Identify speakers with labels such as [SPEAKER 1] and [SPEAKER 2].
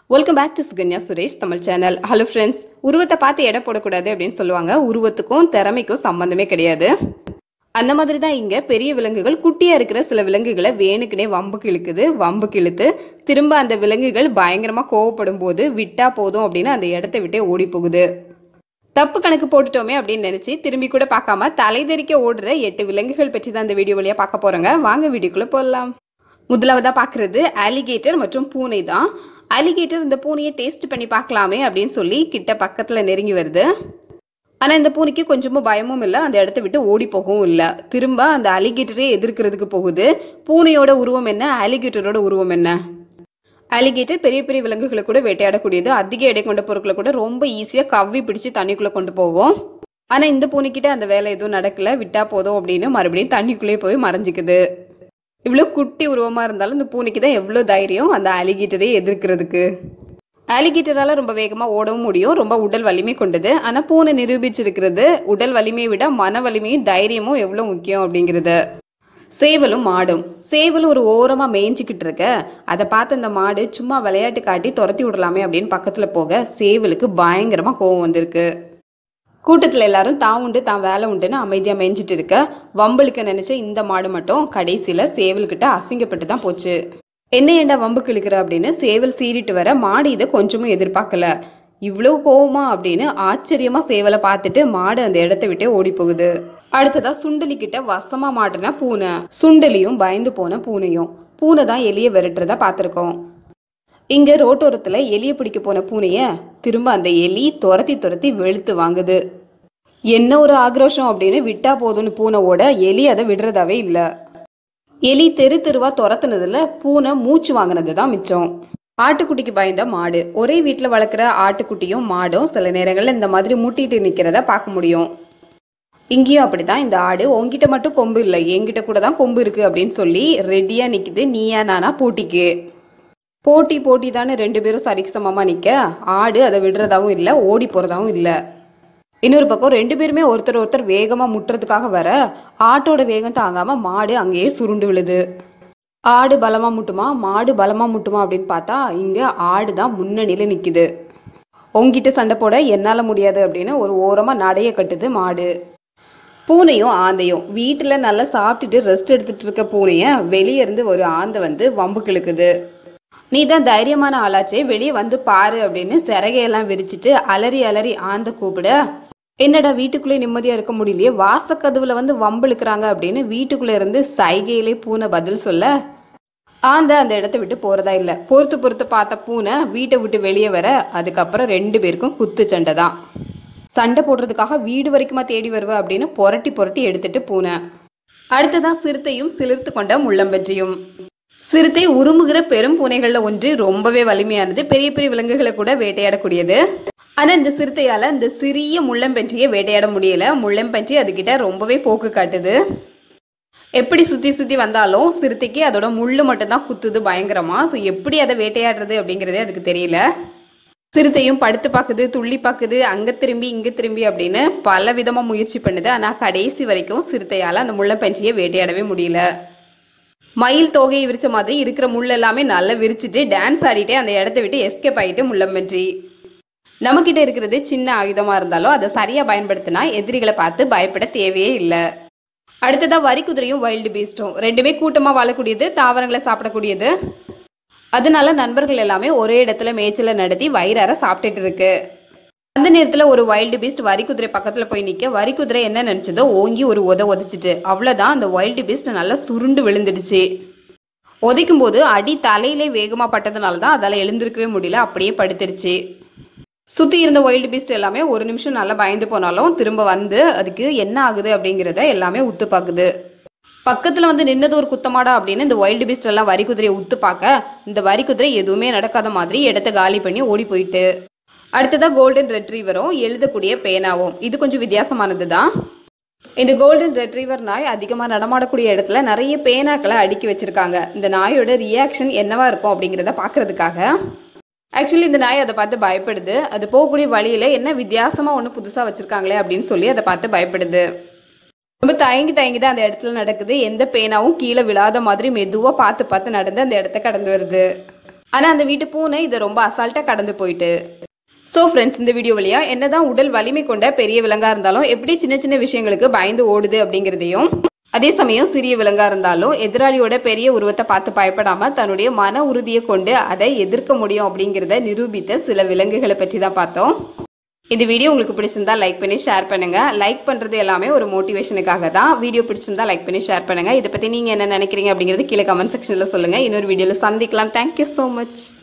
[SPEAKER 1] welcome back to Sukanya Suresh Tamil channel hello friends உருவத்தை பார்த்து எடை போடக்கூடாது அப்படின்னு சொல்லுவாங்க உருவத்துக்கும் திறமைக்கும் சம்பந்தமே கிடையாது அந்த மாதிரி தான் இங்கே பெரிய விலங்குகள் குட்டியாக இருக்கிற சில விலங்குகளை வேணுக்குனே வம்புக்கு இழுக்குது வம்புக்கு இழுத்து திரும்ப அந்த விலங்குகள் பயங்கரமாக கோவப்படும் போது விட்டா போதும் அப்படின்னு அந்த இடத்த விட்டே ஓடி போகுது தப்பு கணக்கு போட்டுட்டோமே அப்படின்னு நினைச்சு திரும்பி கூட பார்க்காம தலைதெறிக்க ஓடுற எட்டு விலங்குகள் பற்றி தான் இந்த வீடியோ வழியா பார்க்க போறோங்க வாங்க வீடியோக்குள்ள போடலாம் முதலாவதா பார்க்கறது அலிகேட்டர் மற்றும் பூனை தான் அலிகேட்டர் இந்த பூனையை டேஸ்ட் பண்ணி பார்க்கலாமே அப்படின்னு சொல்லி கிட்ட பக்கத்துல நெருங்கி வருது ஆனா இந்த பூனைக்கு கொஞ்சமும் பயமும் இல்லை அந்த இடத்த விட்டு ஓடி போகவும் இல்லை திரும்ப அந்த அலிகேட்டரே எதிர்க்கிறதுக்கு போகுது பூனையோட உருவம் என்ன அலிகேட்டரோட உருவம் என்ன அலிகேட்டர் பெரிய பெரிய விலங்குகளை கூட வேட்டையாடக்கூடியது அதிக எடை கொண்ட பொருட்களை கூட ரொம்ப ஈஸியாக கவ்வி பிடிச்சு தண்ணிக்குள்ளே கொண்டு போகும் ஆனால் இந்த பூனைக்கிட்ட அந்த வேலை எதுவும் நடக்கல விட்டா போதும் அப்படின்னு மறுபடியும் தண்ணிக்குள்ளேயே போய் மறைஞ்சிக்குது இவ்வளோ குட்டி உருவமாக இருந்தாலும் இந்த பூனைக்கு தான் எவ்வளோ தைரியம் அந்த அலிகேட்டரை எதிர்க்கிறதுக்கு அலிகேட்டரால் ரொம்ப வேகமாக ஓடவும் முடியும் ரொம்ப உடல் வலிமை கொண்டது ஆனால் பூனை நிரூபிச்சிருக்கிறது உடல் வலிமையை விட மன வலிமையும் தைரியமும் எவ்வளோ முக்கியம் அப்படிங்கிறது சேவலும் மாடும் சேவல் ஒரு ஓரமாக மேய்ஞ்சிக்கிட்டு இருக்க அதை பார்த்து அந்த மாடு சும்மா விளையாட்டு காட்டி துரத்தி விடலாமே அப்படின்னு பக்கத்தில் போக சேவலுக்கு பயங்கரமாக கோவம் வந்திருக்கு கூட்டத்தில் எல்லாரும் தான் உண்டு தான் வேலை உண்டுன்னு அமைதியாக மேய்ஞ்சிட்டு இருக்க வம்பளுக்கு நினச்ச இந்த மாடு மட்டும் கடைசியில் சேவல்கிட்ட அசிங்கப்பட்டு தான் போச்சு என்ன ஏண்டா வம்புக்கு இழுக்கிற அப்படின்னு சேவல் சீறிட்டு வர மாடு இதை கொஞ்சமும் எதிர்பார்க்கல இவ்வளோ கோவமா அப்படின்னு ஆச்சரியமா சேவலை பார்த்துட்டு மாடு அந்த இடத்த விட்டே ஓடி போகுது அடுத்ததா சுண்டலி கிட்ட வசமா மாட்டின பூனை சுண்டலியும் பயந்து போன பூனையும் பூனை தான் எலிய விரட்டுறதா பார்த்துருக்கோம் இங்க ரோட்டோரத்துல எலிய பிடிக்க போன பூனைய திரும்ப அந்த எலி துரத்தி துரத்தி வெளுத்து வாங்குது என்ன ஒரு ஆக்ரோஷம் அப்படின்னு விட்டா போதும்னு பூனை ஓட எலி அதை விடுறதாவே இல்லை எலி தெரு தெருவா துரத்துனதுல பூனை மூச்சு வாங்கினது தான் மிச்சம் ஆட்டுக்குட்டிக்கு பயந்த மாடு ஒரே வீட்டில் வளர்க்குற ஆட்டுக்குட்டியும் மாடும் சில நேரங்களில் இந்த மாதிரி முட்டிட்டு நிற்கிறத பார்க்க முடியும் இங்கேயும் அப்படிதான் இந்த ஆடு உங்ககிட்ட மட்டும் கொம்பு இல்லை என்கிட்ட கூட தான் கொம்பு இருக்கு அப்படின்னு சொல்லி ரெடியா நிக்குது நீயா நானா போட்டிக்கு போட்டி போட்டி தானே ரெண்டு பேரும் சரிக்கு சமமா நிக்க ஆடு அதை விடுறதாவும் இல்லை ஓடி போறதாவும் இல்லை இன்னொரு பக்கம் ரெண்டு பேருமே ஒருத்தர் ஒருத்தர் வேகமா முட்டுறதுக்காக வர ஆட்டோட வேகம் தாங்காம மாடு அங்கேயே சுருண்டு விழுது ஆடு பலமா முட்டுமா மாடு பலமா முட்டுமா அப்படின்னு பார்த்தா இங்க ஆடு தான் முன்னணியில நிக்குது உங்ககிட்ட சண்டை போட என்னால முடியாது அப்படின்னு ஒரு ஓரமா நடைய கட்டுது மாடு பூனையும் ஆந்தையும் வீட்டில் நல்லா சாப்பிட்டுட்டு ரெஸ்ட் எடுத்துட்டு இருக்க பூனைய வெளியே இருந்து ஒரு ஆந்தை வந்து வம்பு கிழக்குது நீ தான் தைரியமான ஆளாச்சே வெளியே வந்து பாரு அப்படின்னு சிறகையெல்லாம் விரிச்சிட்டு அலறி அலறி ஆந்தை கூப்பிட என்னடா வீட்டுக்குள்ளே நிம்மதியா இருக்க முடியலையே வாசக்கதவுல வந்து வம்பு இழுக்கிறாங்க அப்படின்னு வீட்டுக்குள்ள இருந்து சைகையிலே பூனை பதில் சொல்ல ஆந்த அந்த இடத்த விட்டு போறதா இல்ல பொறுத்து பொறுத்து பார்த்த பூனை வீட்டை விட்டு வெளியே வர அதுக்கப்புறம் ரெண்டு பேருக்கும் குத்து சண்டை தான் சண்டை போடுறதுக்காக வீடு வரைக்குமா தேடி வருவ அப்படின்னு புரட்டி புரட்டி எடுத்துட்டு பூனை அடுத்ததான் சிறுத்தையும் சிலிர்த்து கொண்ட முள்ளம்பன்றியும் சிறுத்தை உருமுகிற பெரும் பூனைகள்ல ஒன்று ரொம்பவே வலிமையானது பெரிய பெரிய விலங்குகளை கூட வேட்டையாடக்கூடியது ஆனா இந்த சிறுத்தையால இந்த சிறிய முள்ளம்பன்றியை வேட்டையாட முடியல முள்ளம்பன்றி அதுகிட்ட ரொம்பவே போக்கு காட்டுது எப்படி சுத்தி சுத்தி வந்தாலும் சிறுத்தைக்கு அதோட முள்ளு மட்டும்தான் குத்துது பயங்கரமா ஸோ எப்படி அதை வேட்டையாடுறது அப்படிங்கிறதே அதுக்கு தெரியல சிறுத்தையும் படுத்து பார்க்குது துள்ளி பார்க்குது அங்க திரும்பி இங்க திரும்பி அப்படின்னு பல விதமா முயற்சி பண்ணுது ஆனா கடைசி வரைக்கும் சிறுத்தையால அந்த முள்ளம்பன்றியை வேட்டையாடவே முடியல மயில் தோகையை விரிச்ச மாதிரி இருக்கிற முள் எல்லாமே நல்லா விரிச்சிட்டு டான்ஸ் ஆடிட்டே அந்த இடத்த விட்டு எஸ்கேப் ஆயிட்டு முள்ளம்பன்றி நம்மக்கிட்ட இருக்கிறது சின்ன ஆயுதமா இருந்தாலும் அதை சரியா பயன்படுத்தினா எதிரிகளை பார்த்து பயப்பட தேவையே இல்லை அடுத்ததா வரி குதிரையும் வைல்டு பீஸ்டும் ரெண்டுமே கூட்டமா வாழக்கூடியது தாவரங்களை சாப்பிடக்கூடியது அதனால நண்பர்கள் எல்லாமே ஒரே இடத்துல மேய்ச்சலை நடத்தி வயிறார சாப்பிட்டுட்டு இருக்கு அந்த நேரத்துல ஒரு வைல்டு பீஸ்ட் வரி குதிரை பக்கத்துல போய் நிக்க வரி குதிரை என்ன நினைச்சதோ ஓங்கி ஒரு உத உதச்சிட்டு அவ்வளவுதான் அந்த வைல்டு பீஸ்ட் நல்லா சுருண்டு விழுந்துடுச்சு உதைக்கும் போது அடி தலையிலே வேகமா பட்டதுனால தான் அதால எழுந்திருக்கவே முடியல அப்படியே படுத்துருச்சு சுத்தி இருந்த வைல்டு பீஸ்ட் எல்லாமே ஒரு நிமிஷம் நல்லா பயந்து போனாலும் திரும்ப வந்து அதுக்கு என்ன ஆகுது அப்படிங்கிறத எல்லாமே உத்து பார்க்குது பக்கத்துல வந்து நின்னது ஒரு குத்தமாடா அப்படின்னு இந்த வைல்டு பீஸ்ட் எல்லாம் வரி குதிரையை உத்து பார்க்க இந்த வரி குதிரை எதுவுமே நடக்காத மாதிரி இடத்த காலி பண்ணி ஓடி போயிட்டு அடுத்ததா கோல்டன் ரெட்ரீவரும் எழுதக்கூடிய பேனாவும் இது கொஞ்சம் வித்தியாசமானது தான் இந்த கோல்டன் ரெட்ரீவர் நாய் அதிகமாக நடமாடக்கூடிய இடத்துல நிறைய பேனாக்களை அடுக்கி வச்சிருக்காங்க இந்த நாயோட ரியாக்ஷன் என்னவா இருக்கும் அப்படிங்கிறத பார்க்கறதுக்காக ஆக்சுவலி இந்த நாய் அதை பார்த்து பயப்படுது அது போகக்கூடிய வழியில என்ன வித்தியாசமா ஒன்று புதுசாக வச்சிருக்காங்களே அப்படின்னு சொல்லி அதை பார்த்து பயப்படுது ரொம்ப தயங்கி தயங்கி தான் அந்த இடத்துல நடக்குது எந்த பேனாவும் கீழே விழாத மாதிரி மெதுவாக பார்த்து பார்த்து நடந்து அந்த இடத்த கடந்து வருது ஆனா அந்த வீட்டு பூனை இதை ரொம்ப அசால்ட்டா கடந்து போயிட்டு ஸோ ஃப்ரெண்ட்ஸ் இந்த வீடியோ வழியா என்னதான் உடல் வலிமை கொண்ட பெரிய விலங்கா இருந்தாலும் எப்படி சின்ன சின்ன விஷயங்களுக்கு பயந்து ஓடுது அப்படிங்கிறதையும் அதே சமயம் சிறிய விலங்கா இருந்தாலும் எதிராளியோட பெரிய உருவத்தை பார்த்து பயப்படாம தன்னுடைய மன உறுதியை கொண்டு அதை எதிர்க்க முடியும் அப்படிங்கிறத நிரூபித்த சில விலங்குகளை பற்றி தான் பார்த்தோம் இந்த வீடியோ உங்களுக்கு பிடிச்சிருந்தா லைக் பண்ணி ஷேர் பண்ணுங்க லைக் பண்றது எல்லாமே ஒரு மோட்டிவேஷனுக்காக தான் வீடியோ பிடிச்சிருந்தா லைக் பண்ணி ஷேர் பண்ணுங்க இதை பத்தி நீங்க என்ன நினைக்கிறீங்க அப்படிங்கிறது கீழே கமெண்ட் செக்ஷன்ல சொல்லுங்க இன்னொரு வீடியோல சந்திக்கலாம் தேங்க்யூ ஸோ மச்